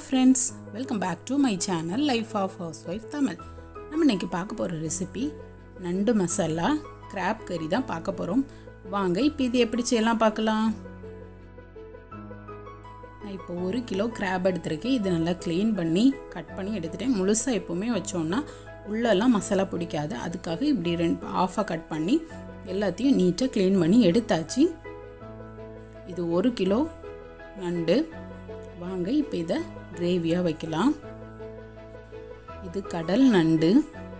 friends welcome back to my channel life of housewife Tamil நம்ம இன்னைக்கு பார்க்க போகிற ரெசிபி நண்டு மசாலா கிராப் கறி தான் பார்க்க போகிறோம் வாங்க இப்போ இது எப்படி செய்யலாம் பார்க்கலாம் நான் இப்போ ஒரு கிலோ கிராப் எடுத்திருக்கேன் இது நல்லா க்ளீன் பண்ணி கட் பண்ணி எடுத்துட்டேன் முழுசாக எப்போவுமே வச்சோன்னா உள்ளெல்லாம் மசாலா பிடிக்காது அதுக்காக இப்படி ரெண்டு ஆஃபாக கட் பண்ணி எல்லாத்தையும் நீட்டாக க்ளீன் பண்ணி எடுத்தாச்சு இது ஒரு கிலோ நண்டு வாங்க இப்போ இதை கிரேவியாக வைக்கலாம் இது கடல் நண்டு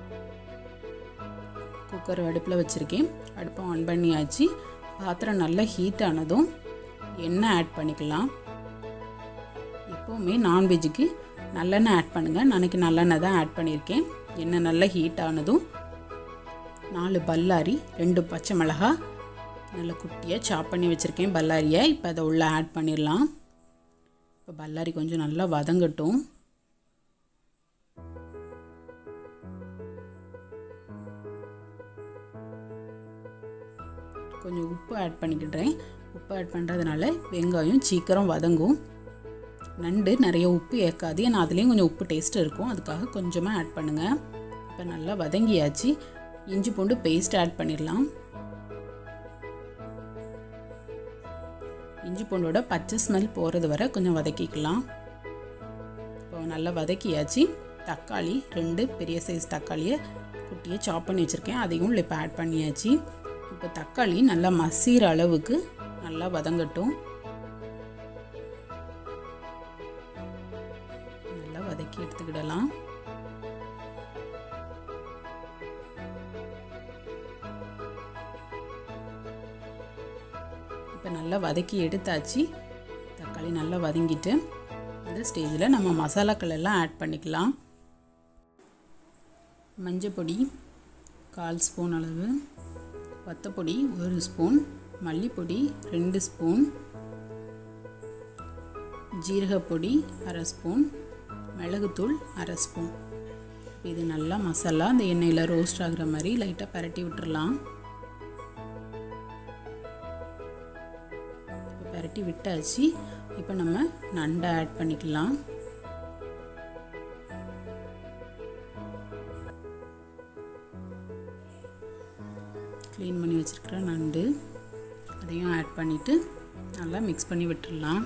குக்கர் அடுப்பில் வச்சுருக்கேன் அடுப்பை ஆன் பண்ணியாச்சு பாத்திரம் நல்லா ஹீட் ஆனதும் எண்ணெய் ஆட் பண்ணிக்கலாம் எப்போவுமே நான்வெஜ்ஜுக்கு நல்லெண்ணெய் ஆட் பண்ணுங்கள் நாளைக்கு நல்லெண்ணெய் தான் ஆட் பண்ணியிருக்கேன் எண்ணெய் நல்லா ஹீட் ஆனதும் நாலு பல்லாரி ரெண்டு பச்சை மிளகா நல்ல குட்டியாக சாப் பண்ணி வச்சுருக்கேன் பல்லாரியை இப்போ அதை உள்ளே ஆட் பண்ணிடலாம் இப்போ பல்லாரி கொஞ்சம் நல்லா வதங்கட்டும் கொஞ்சம் உப்பு ஆட் பண்ணிக்கிட்டேன் உப்பு ஆட் பண்ணுறதுனால வெங்காயம் சீக்கிரம் வதங்கும் நண்டு நிறைய உப்பு ஏற்காது ஏன்னா அதுலேயும் கொஞ்சம் உப்பு டேஸ்ட் இருக்கும் அதுக்காக கொஞ்சமாக ஆட் பண்ணுங்கள் இப்போ நல்லா வதங்கியாச்சு இஞ்சி பூண்டு பேஸ்ட் ஆட் பண்ணிடலாம் இஞ்சி பூண்டோட பச்சை ஸ்மெல் போகிறது வரை கொஞ்சம் வதக்கிக்கலாம் இப்போ நல்லா வதக்கியாச்சு தக்காளி ரெண்டு பெரிய சைஸ் தக்காளியை குட்டியை சாப் பண்ணி வச்சுருக்கேன் அதையும் இப்போ ஆட் பண்ணியாச்சு இப்போ தக்காளி நல்லா மசிகிற அளவுக்கு நல்லா வதங்கட்டும் நல்லா வதக்கி எடுத்துக்கிடலாம் இப்போ நல்லா வதக்கி எடுத்தாச்சு தக்காளி நல்லா வதங்கிட்டு இந்த ஸ்டேஜில் நம்ம மசாலாக்கள் எல்லாம் ஆட் பண்ணிக்கலாம் மஞ்சப்பொடி கால் ஸ்பூன் அளவு வத்தப்பொடி ஒரு ஸ்பூன் மல்லிப்பொடி ரெண்டு ஸ்பூன் ஜீரகப்பொடி அரை ஸ்பூன் மிளகுத்தூள் அரை ஸ்பூன் இது நல்லா மசாலா அந்த எண்ணெயில் ரோஸ்ட் ஆகுற மாதிரி லைட்டாக பரட்டி விட்டுறலாம் பரட்டி விட்டாச்சு இப்போ நம்ம நண்டை ஆட் பண்ணிக்கலாம் க்ளீன் பண்ணி வச்சுருக்கிற நண்டு அதையும் ஆட் பண்ணிவிட்டு நல்லா மிக்ஸ் பண்ணி விட்டுடலாம்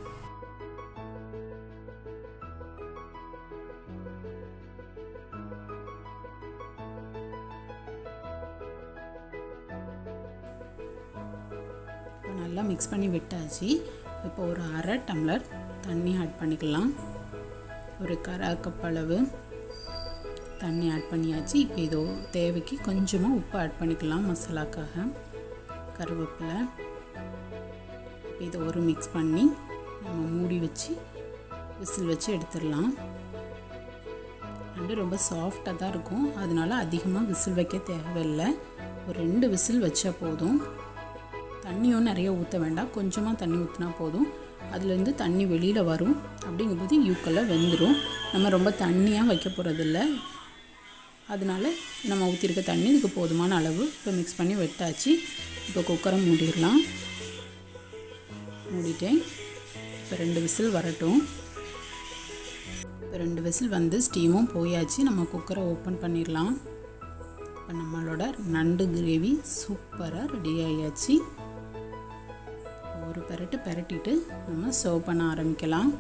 இப்போ நல்லா மிக்ஸ் பண்ணி விட்டாச்சு இப்போ ஒரு அரை டம்ளர் தண்ணி ஆட் பண்ணிக்கலாம் ஒரு கரை கப் அளவு தண்ணி ஆட் பண்ணியாச்சு இப்போ இதோ தேவைக்கு கொஞ்சமாக உப்பு ஆட் பண்ணிக்கலாம் மசாலாக்காக கருவேப்பிலை இப்போ இதை ஒரு மிக்ஸ் பண்ணி நம்ம மூடி வச்சு விசில் வச்சு எடுத்துடலாம் நண்டு ரொம்ப சாஃப்டாக தான் இருக்கும் அதனால அதிகமாக விசில் வைக்க தேவையில்லை ஒரு ரெண்டு விசில் வச்சா போதும் தண்ணியும் நிறைய ஊற்ற வேண்டாம் கொஞ்சமாக தண்ணி ஊற்றினா போதும் அதுலேருந்து தண்ணி வெளியில் வரும் அப்படிங்கும்போது யூக்கெல்லாம் வெந்துடும் நம்ம ரொம்ப தண்ணியாக வைக்க போகிறதில்ல அதனால நம்ம ஊற்றிருக்க தண்ணி இதுக்கு போதுமான அளவு இப்போ மிக்ஸ் பண்ணி வெட்டாச்சு இப்போ குக்கரை மூடிடலாம் மூடிட்டேன் இப்போ ரெண்டு விசில் வரட்டும் இப்போ ரெண்டு விசில் வந்து ஸ்டீமும் போயாச்சு நம்ம குக்கரை ஓப்பன் பண்ணிடலாம் இப்போ நம்மளோட நண்டு கிரேவி சூப்பராக ரெடி ஆயாச்சு ஒரு பெரட்டு பெரட்டிட்டு நம்ம சர்வ் பண்ண ஆரம்பிக்கலாம்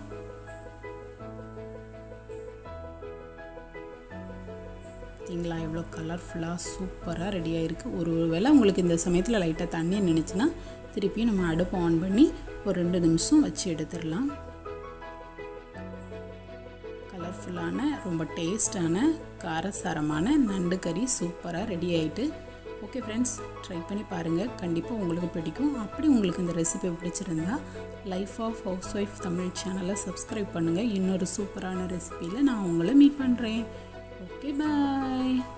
பார்த்தீங்களா எவ்வளோ கலர்ஃபுல்லாக சூப்பராக ரெடி ஆகிருக்கு ஒரு வேளை உங்களுக்கு இந்த சமயத்தில் லைட்டாக தண்ணி நினச்சின்னா திருப்பியும் நம்ம அடுப்பை ஆன் பண்ணி ஒரு ரெண்டு நிமிஷம் வச்சு எடுத்துடலாம் கலர்ஃபுல்லான ரொம்ப டேஸ்டான காரசாரமான நண்டு கறி சூப்பராக ரெடி ஆகிட்டு ஓகே ஃப்ரெண்ட்ஸ் ட்ரை பண்ணி பாருங்கள் கண்டிப்பாக உங்களுக்கு பிடிக்கும் அப்படி உங்களுக்கு இந்த ரெசிபி பிடிச்சிருந்தா life of housewife Tamil சேனலை சப்ஸ்கிரைப் பண்ணுங்கள் இன்னொரு சூப்பரான ரெசிபியில் நான் உங்களை மீட் பண்ணுறேன் ஓகே பாய்